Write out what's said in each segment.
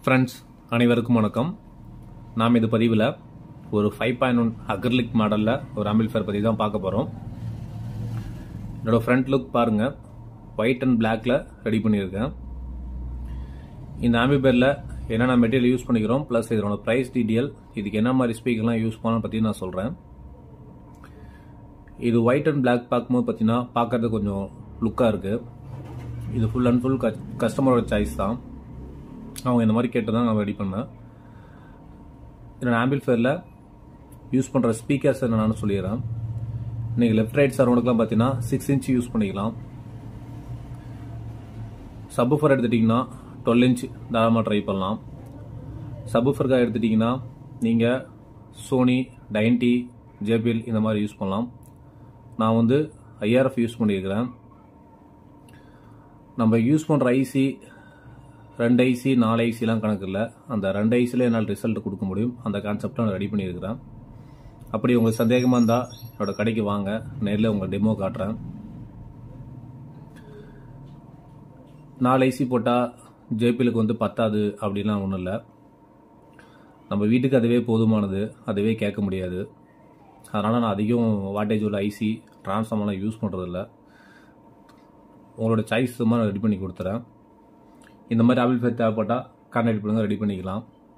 friends அனைவருக்கும் வணக்கம் நாம் இது பதிவில் ஒரு ஃபைவ் பாயிண்ட் ஒன் அக்ரலிக் மாடலில் ஒரு ஆம்பிள்ஃபேர் பற்றி தான் பார்க்க போகிறோம் என்னோட ஃப்ரண்ட் லுக் பாருங்கள் ஒயிட் அண்ட் பிளாக்ல ரெடி பண்ணியிருக்கேன் இந்த ஆம்பிபேரில் என்னென்ன மெட்டீரியல் யூஸ் பண்ணிக்கிறோம் ப்ளஸ் இதனோட ப்ரைஸ் டீட்டெயில் இதுக்கு என்ன மாதிரி ஸ்பீக்கர்லாம் யூஸ் பண்ணணும் பற்றி நான் சொல்கிறேன் இது ஒயிட் அண்ட் பிளாக் பார்க்கும்போது பார்த்தீங்கன்னா பார்க்கறது கொஞ்சம் லுக்காக இருக்குது இது ஃபுல் அண்ட் ஃபுல் கஸ்டமரோட சாய்ஸ் தான் அவங்க இந்த மாதிரி கேட்டு தான் நான் ரெடி பண்ணேன் என்னோட ஆம்பிள்ஃபேரில் யூஸ் பண்ணுற ஸ்பீக்கர்ஸ் என்னென்னு சொல்லிடுறேன் இன்றைக்கி லெஃப்ட் ரைட் சரௌண்டுக்குலாம் பார்த்தீங்கன்னா சிக்ஸ் இன்ச் யூஸ் பண்ணிக்கலாம் சப்ஃபர் எடுத்துட்டிங்கன்னா டுவெல் இன்ச் தாராளமாக ட்ரை பண்ணலாம் சப்ஃபருக்காக எடுத்துட்டிங்கன்னா நீங்கள் சோனி டைன்டி ஜேபிஎல் இந்த மாதிரி யூஸ் பண்ணலாம் நான் வந்து ஐஆர்எஃப் யூஸ் பண்ணியிருக்கிறேன் நம்ம யூஸ் பண்ணுற ஐசி ரெண்டு ஐசி நாலு ஐசிலாம் கணக்கு இல்லை அந்த ரெண்டு ஐசியில் என்னால் ரிசல்ட் கொடுக்க முடியும் அந்த கான்செப்டை நான் ரெடி பண்ணியிருக்கிறேன் அப்படி உங்களுக்கு சந்தேகமாக இருந்தால் என்னோட கடைக்கு வாங்க நேரில் உங்கள் டெமோ காட்டுறேன் நாலு ஐசி போட்டால் ஜேபிலுக்கு வந்து பத்தாது அப்படிலாம் ஒன்றும் இல்லை நம்ம வீட்டுக்கு அதுவே போதுமானது அதுவே கேட்க முடியாது அதனால் நான் அதிகம் வாட்டேஜ் உள்ள ஐசி ட்ரான்ஸ்ஃபார்மெலாம் யூஸ் பண்ணுறதில்ல உங்களோட சாய்ஸ் மாதிரி ரெடி பண்ணி கொடுத்துறேன் இந்த மாதிரி ஆப்பிள் ஃபேர் தேவைப்பட்டால் கான்டாக்ட் பண்ணுங்கள் ரெடி பண்ணிக்கலாம்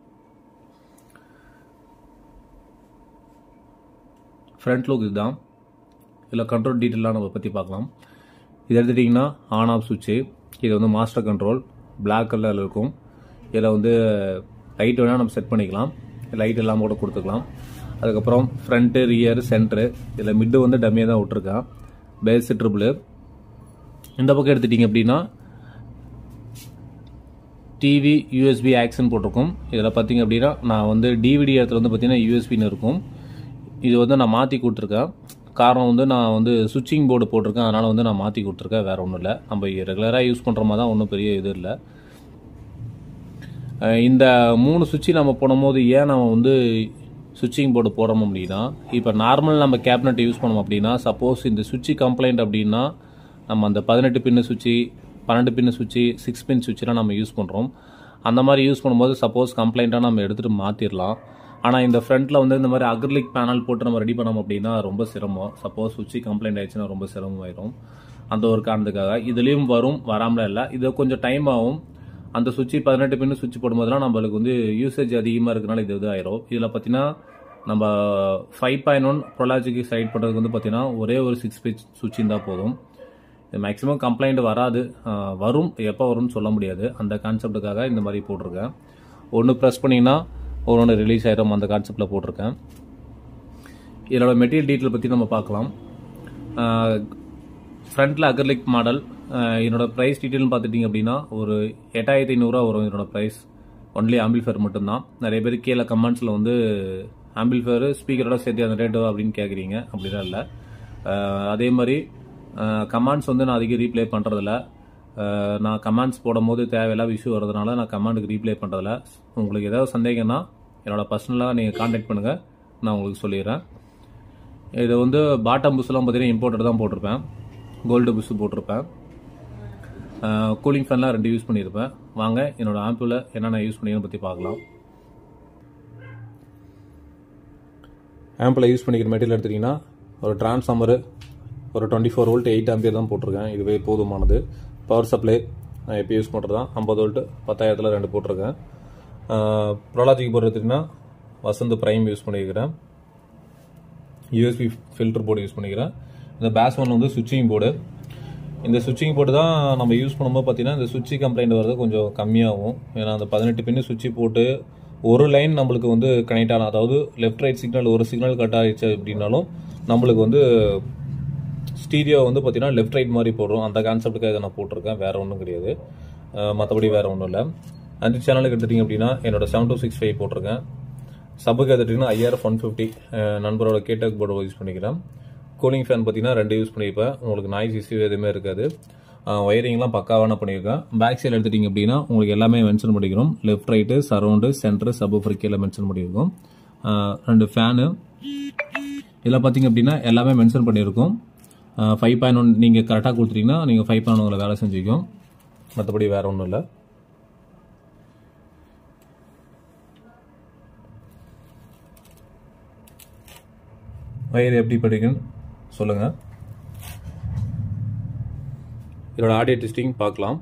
ஃப்ரண்ட் லுக் இதுதான் இதில் கண்ட்ரோல் டீட்டெயிலாம் நம்ம பற்றி பார்க்கலாம் இது எடுத்துட்டிங்கன்னா ஆன் ஆஃப் சுவிட்சு இது வந்து மாஸ்டர் கண்ட்ரோல் பிளாக் கலரில் இருக்கும் இதில் வந்து லைட் வேணால் நம்ம செட் பண்ணிக்கலாம் லைட் எல்லாம் கூட கொடுத்துக்கலாம் அதுக்கப்புறம் ஃப்ரண்ட்டு ரியர் சென்ட்ரு இதில் மிட்டு வந்து டம்மியாக தான் விட்ருக்கேன் பேஸ் ட்ரிபிள் இந்த பக்கம் எடுத்துட்டிங்க அப்படின்னா டிவி யூஎஸ்பி ஆக்ஷன் போட்டிருக்கும் இதில் பார்த்தீங்க அப்படின்னா நான் வந்து டிவிடி இடத்துல வந்து பார்த்தீங்கன்னா யூஎஸ்பின்னு இருக்கும் இது வந்து நான் மாற்றி கொடுத்துருக்கேன் காரணம் வந்து நான் வந்து சுவிட்சிங் போர்டு போட்டிருக்கேன் அதனால் வந்து நான் மாற்றி கொடுத்துருக்கேன் வேறு ஒன்றும் இல்லை நம்ம ரெகுலராக யூஸ் பண்ணுற மாதிரி தான் ஒன்றும் பெரிய இது இல்லை இந்த மூணு சுவிட்சு நம்ம போடும்போது ஏன் நம்ம வந்து சுவிட்சிங் போர்டு போடணும் அப்படின்னா இப்போ நார்மல் நம்ம கேபினட் யூஸ் பண்ணோம் அப்படின்னா சப்போஸ் இந்த சுவிட்சு கம்ப்ளைண்ட் அப்படின்னா நம்ம அந்த பதினெட்டு பின்னு சுவிட்சு பன்னெண்டு பின்னு சுவிட்சு சிக்ஸ் பின் சுவிட்செலாம் நம்ம யூஸ் பண்ணுறோம் அந்த மாதிரி யூஸ் பண்ணும்போது சப்போஸ் கம்ப்ளைண்ட்டாக நம்ம எடுத்துகிட்டு மாற்றிடலாம் ஆனால் இந்த ஃப்ரண்ட்டில் வந்து இந்த மாதிரி அக்ரிலிக் பேனல் போட்டு நம்ம ரெடி பண்ணோம் அப்படின்னா ரொம்ப சிரமம் சப்போஸ் சுவிட்சு கம்ப்ளைண்ட் ஆயிடுச்சுன்னா ரொம்ப சிரமம் ஆயிரும் அந்த ஒரு காரணத்துக்காக இதுலேயும் வரும் வராமல இல்லை இது கொஞ்சம் டைம் ஆகும் அந்த சுவிட்சு பதினெட்டு பின்னு சுவிட்ச் போடும்போதெல்லாம் நம்மளுக்கு வந்து யூசேஜ் அதிகமாக இருக்கனால இது இது ஆயிரும் இதில் பார்த்தீங்கன்னா நம்ம ஃபைவ் பாயிண்ட் ஒன் ப்ரொலாஜிக்கு சைட் பண்ணுறதுக்கு வந்து பார்த்தீங்கன்னா ஒரே ஒரு சிக்ஸ் பிச் சுவிட்ச் இருந்தால் போதும் இது மேக்ஸிமம் கம்ப்ளைண்ட் வராது வரும் எப்போ வரும்னு சொல்ல முடியாது அந்த கான்செப்டுக்காக இந்த மாதிரி போட்டிருக்கேன் ஒன்று ப்ரெஸ் பண்ணிங்கன்னா ஒரு ஒன்று ரிலீஸ் ஆயிரும் அந்த கான்செப்டில் போட்டிருக்கேன் இதோட மெட்டீரியல் டீட்டெயில் பற்றி நம்ம பார்க்கலாம் ஃப்ரண்ட்டில் அக்ரலிக் மாடல் என்னோட ப்ரைஸ் டீட்டெயில்னு பார்த்துட்டிங்க அப்படின்னா ஒரு எட்டாயிரத்தி ஐநூறுரூவா வரும் என்னோட ப்ரைஸ் ஒன்லி ஆம்பிள்ஃபேர் மட்டும்தான் நிறைய பேர் கீழே கமெண்ட்ஸில் வந்து ஆம்பிள்ஃபேர் ஸ்பீக்கரோட சேர்த்து அந்த ரேட்டு அப்படின்னு கேட்குறீங்க அப்படிலாம் இல்லை அதே மாதிரி கமாண்ட்ஸ் வந்து நான் அதிகம் ரீப்ளே பண்ணுறதில்ல நான் கமாண்ட்ஸ் போடும்போது தேவையில்லாத இஷ்யூ வரதுனால நான் கமாண்டுக்கு ரீப்ளே பண்ணுறதில்ல உங்களுக்கு ஏதாவது சந்தேகம்னா என்னோடய பர்சனலாக நீங்கள் காண்டாக்ட் பண்ணுங்கள் நான் உங்களுக்கு சொல்லிடுறேன் இது வந்து பாட்டம் புஷ்லாம் பார்த்தீங்கன்னா இம்போர்ட்டட் தான் போட்டிருப்பேன் கோல்டு புஷ் போட்டிருப்பேன் கூலிங் ஃபேன்லாம் ரெண்டு யூஸ் பண்ணியிருப்பேன் வாங்க என்னோட ஆம்பில் என்னென்ன யூஸ் பண்ணிக்கிறேன்னு பற்றி பார்க்கலாம் ஆம்பில் யூஸ் பண்ணிக்கிற மெட்டீரியல் எடுத்திங்கன்னா ஒரு டிரான்ஸ்ஃபார்மரு ஒரு twenty four volt eight ampere தான் போட்டிருக்கேன் இதுவே போதுமானது பவர் சப்ளை நான் எப்போ யூஸ் பண்ணுறது தான் ஐம்பது வோல்ட்டு பத்தாயிரத்தில் ரெண்டு போட்டிருக்கேன் ப்ரோலாஜிக் போர்டு எடுத்திங்கன்னா வசந்த் ப்ரைம் யூஸ் பண்ணியிருக்கிறேன் யூஎஸ்பி ஃபில்டர் போர்டு யூஸ் பண்ணிக்கிறேன் இந்த பேஸ் ஒன் வந்து சுவிட்சிங் போர்டு இந்த சுவிட்சிங் போர்டு தான் நம்ம யூஸ் பண்ணும்போது பார்த்தீங்கன்னா இந்த சுவிட்சு கம்ப்ளைண்ட் வர்றது கொஞ்சம் கம்மியாகும் ஏன்னா அந்த பதினெட்டு பின்னு சுவிட்சு போட்டு ஒரு லைன் நம்மளுக்கு வந்து கனெக்ட் ஆகலாம் அதாவது லெஃப்ட் ரைட் சிக்னல் ஒரு சிக்னல் கட் ஆகிடுச்சு அப்படின்னாலும் நம்மளுக்கு வந்து ஸ்டீரியோ வந்து பார்த்தீங்கன்னா லெஃப்ட் ரைட் மாதிரி போடுறோம் அந்த கான்செப்ட்டுக்காக இதை நான் போட்டிருக்கேன் வேறு ஒன்றும் கிடையாது மற்றபடி வேறு ஒன்றும் இல்லை அஞ்சு சேனலுக்கு எடுத்துட்டிங்க அப்படின்னா என்னோட செவன் டூ சிக்ஸ் ஃபைவ் போட்டிருக்கேன் சப்புக்கு எடுத்துட்டிங்கன்னா ஐஆர்எஃப் ஒன் ஃபிஃப்டி நண்பரோட கேட்டக் போர்டு யூஸ் பண்ணிக்கிறேன் கூலிங் ஃபேன் பார்த்தீங்கன்னா ரெண்டு யூஸ் பண்ணியிருப்பேன் உங்களுக்கு நாய்ஸ் இஷ்யூ எதுவுமே இருக்காது ஒயரிங்லாம் பக்காவான பண்ணியிருக்கேன் பேக் சைடு எடுத்துட்டிங்க அப்படின்னா உங்களுக்கு எல்லாமே மென்ஷன் பண்ணிக்கிறோம் left right surround center sub கீழே மென்ஷன் பண்ணியிருக்கோம் ரெண்டு ஃபேனு இதில் பார்த்தீங்க அப்படின்னா எல்லாமே மென்ஷன் பண்ணியிருக்கோம் ஃபைவ் பாயிண்ட் ஒன் நீங்கள் கரெக்டாக கொடுத்துட்டீங்கன்னா நீங்கள் ஃபைவ் பாயிண்ட் ஒன்றில் வேலை செஞ்சுக்கும் மற்றபடி வேறு ஒன்றும் இல்லை வயர் எப்படி படிக்குன்னு சொல்லுங்கள் இதோட ஆடியோ டெஸ்டிங் பார்க்கலாம்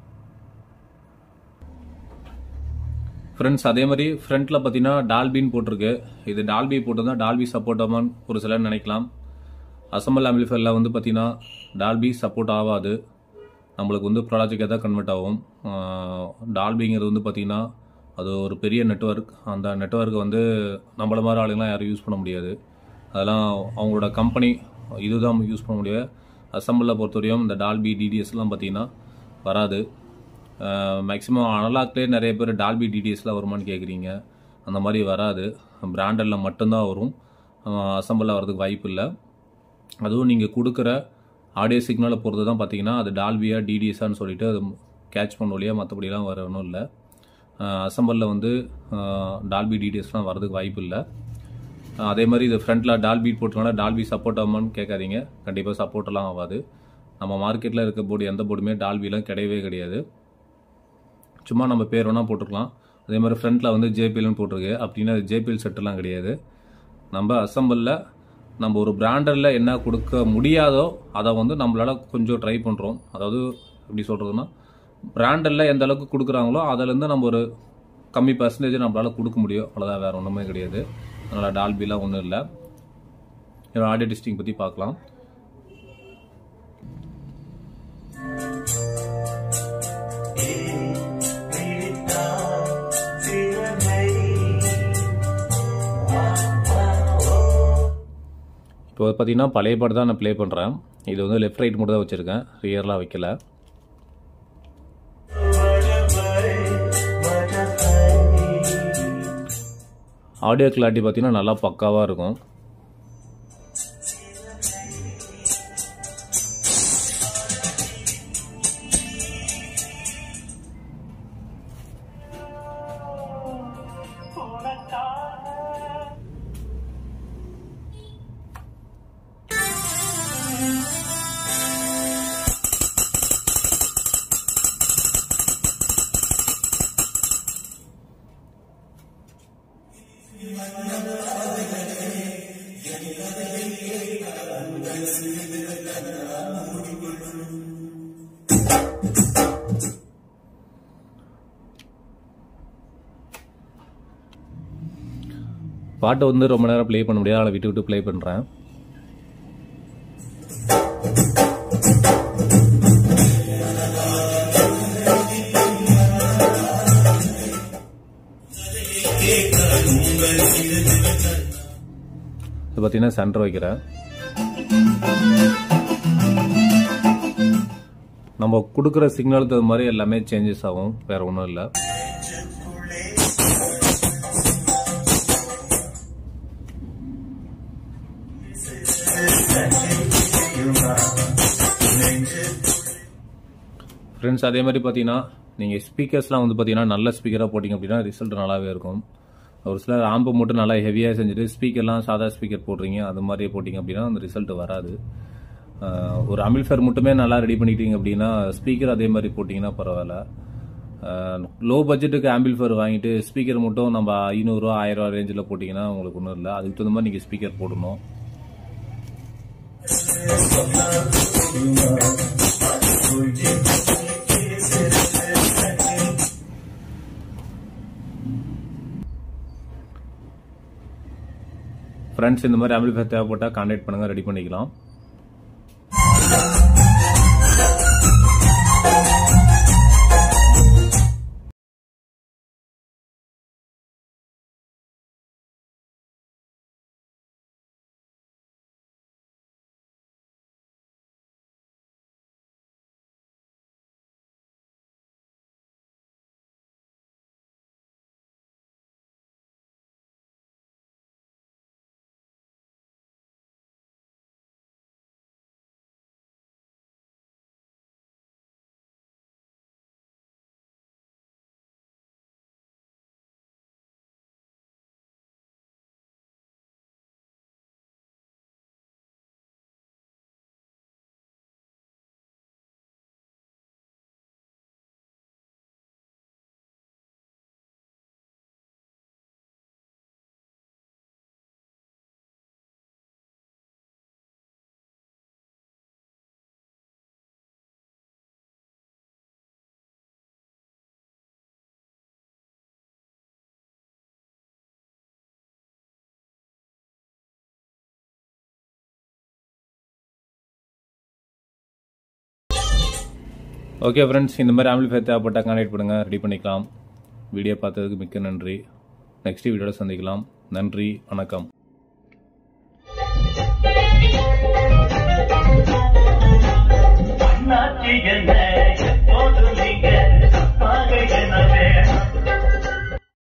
ஃப்ரெண்ட்ஸ் அதே மாதிரி ஃப்ரண்ட்டில் பார்த்தீங்கன்னா டால்பின்னு போட்டிருக்கு இது டால்பி போட்டிருந்தா டால்பி சப்போர்ட் ஆமான்னு ஒரு சிலர் நினைக்கலாம் அசம்பிள் ஆம்பிளிஃபயரில் வந்து பார்த்தீங்கன்னா டால்பி சப்போர்ட் ஆகாது நம்மளுக்கு வந்து ப்ராடக்ட்டுக்கு தான் கன்வெர்ட் ஆகும் டால்பிங்கிறது வந்து பார்த்தீங்கன்னா அது ஒரு பெரிய நெட்வொர்க் அந்த நெட்வொர்க்கை வந்து நம்மள மாதிரி ஆளுங்களாம் யாரும் யூஸ் பண்ண முடியாது அதெல்லாம் அவங்களோட கம்பெனி இதுதான் யூஸ் பண்ண முடியாது அசம்பிளில் பொறுத்தவரையும் இந்த டால்பி டிடிஎஸ்லாம் பார்த்தீங்கன்னா வராது மேக்ஸிமம் அனலாக்லேயே நிறைய பேர் டால்பி டிடிஎஸ்லாம் வருமானு கேட்குறீங்க அந்த மாதிரி வராது பிராண்டடில் மட்டும்தான் வரும் அசம்பிளில் வரதுக்கு வாய்ப்பு இல்லை அதுவும் நீங்கள் கொடுக்குற ஆடியோ சிக்னலை பொறுத்து தான் பார்த்தீங்கன்னா அது டால்பியா டிடிஎஸ்ஸான்னு சொல்லிட்டு அது கேட்ச் பண்ண வழியாக மற்றபடிலாம் வர ஒன்றும் இல்லை அசம்பிளில் வந்து டால்பி டிடிஎஸ்லாம் வரதுக்கு வாய்ப்பு இல்லை அதே மாதிரி இது ஃப்ரண்ட்டில் டால்பி போட்டுருக்கனால டால்பி சப்போர்ட் ஆகுமான்னு கேட்காதீங்க கண்டிப்பாக சப்போர்ட்டெல்லாம் ஆகாது நம்ம மார்க்கெட்டில் இருக்க போர்டு எந்த போர்டுமே டால்பிலாம் கிடையவே கிடையாது சும்மா நம்ம பேர் வேணால் போட்டுக்கலாம் அதே மாதிரி ஃப்ரண்ட்டில் வந்து ஜேபிஎல்னு போட்டிருக்கு அப்படின்னா அது ஜேபிஎல் செட்டெல்லாம் கிடையாது நம்ம அசம்பிளில் நம்ம ஒரு பிராண்டரில் என்ன கொடுக்க முடியாதோ அதை வந்து நம்மளால் கொஞ்சம் ட்ரை பண்ணுறோம் அதாவது எப்படி சொல்கிறதுனா பிராண்டரில் எந்த அளவுக்கு கொடுக்குறாங்களோ அதிலேருந்து நம்ம ஒரு கம்மி பர்சன்டேஜ் நம்மளால் கொடுக்க முடியும் அவ்வளோதான் வேறு ஒன்றுமே கிடையாது அதனால் டால்பிலாம் ஒன்றும் இல்லை ஆடியோ டிஸ்டிங் பற்றி பார்க்கலாம் இப்போ பார்த்தீங்கன்னா பழைய பாட்டு தான் நான் ப்ளே பண்ணுறேன் இது வந்து லெஃப்ட் ரைட் மட்டும் தான் வச்சுருக்கேன் ரியர்லாம் வைக்கல ஆடியோ கிளாரிட்டி பார்த்தீங்கன்னா நல்லா பக்காவாக இருக்கும் பாட்டை வந்து ரொம்ப நேரம் ப்ளே பண்ண முடியாது அதை விட்டு விட்டு ப்ளே பண்ணுறேன் இது பார்த்தீங்கன்னா சென்டர் வைக்கிறேன் நம்ம கொடுக்குற சிக்னலுக்கு தகுந்த மாதிரி எல்லாமே சேஞ்சஸ் ஆகும் வேற ஒன்றும் இல்லை ஃப்ரெண்ட்ஸ் அதே மாதிரி பார்த்தீங்கன்னா நீங்கள் ஸ்பீக்கர்ஸ்லாம் வந்து பார்த்தீங்கன்னா நல்ல ஸ்பீக்கராக போட்டிங்க அப்படின்னா ரிசல்ட் நல்லாவே இருக்கும் ஒரு சிலர் ஆம்பு மட்டும் நல்லா ஹெவியாக செஞ்சுட்டு ஸ்பீக்கர்லாம் சாதா ஸ்பீக்கர் போடுறீங்க அது மாதிரி போட்டிங்க அப்படின்னா அந்த ரிசல்ட் வராது ஒரு அமில்ஃபேர் மட்டுமே நல்லா ரெடி பண்ணிக்கிட்டீங்க அப்படின்னா ஸ்பீக்கர் அதே மாதிரி போட்டிங்கன்னா பரவாயில்ல லோ பட்ஜெட்டுக்கு ஆம்பிள்ஃபேர் வாங்கிட்டு ஸ்பீக்கர் மட்டும் நம்ம ஐநூறுரூவா ஆயிரரூவா ரேஞ்சில் போட்டிங்கன்னா உங்களுக்கு ஒன்றும் இல்லை அதுக்கு தகுந்த மாதிரி நீங்கள் ஸ்பீக்கர் போடணும் ஃப்ரெண்ட்ஸ் இந்த மாதிரி ஆம்பிள்ஃபேர் தேவைப்பட்டால் கான்டாக்ட் பண்ணுங்கள் ரெடி பண்ணிக்கலாம் ஓகே ஃப்ரெண்ட்ஸ் இந்த மாதிரி ஆம்பிளிஃபை தேவைப்பட்டால் கான்டாக்ட் பண்ணுங்கள் ரெடி பண்ணிக்கலாம் வீடியோ பார்த்ததுக்கு மிக்க நன்றி நெக்ஸ்ட் வீடியோவில் சந்திக்கலாம் நன்றி வணக்கம் அண்ணாச்சி என்ன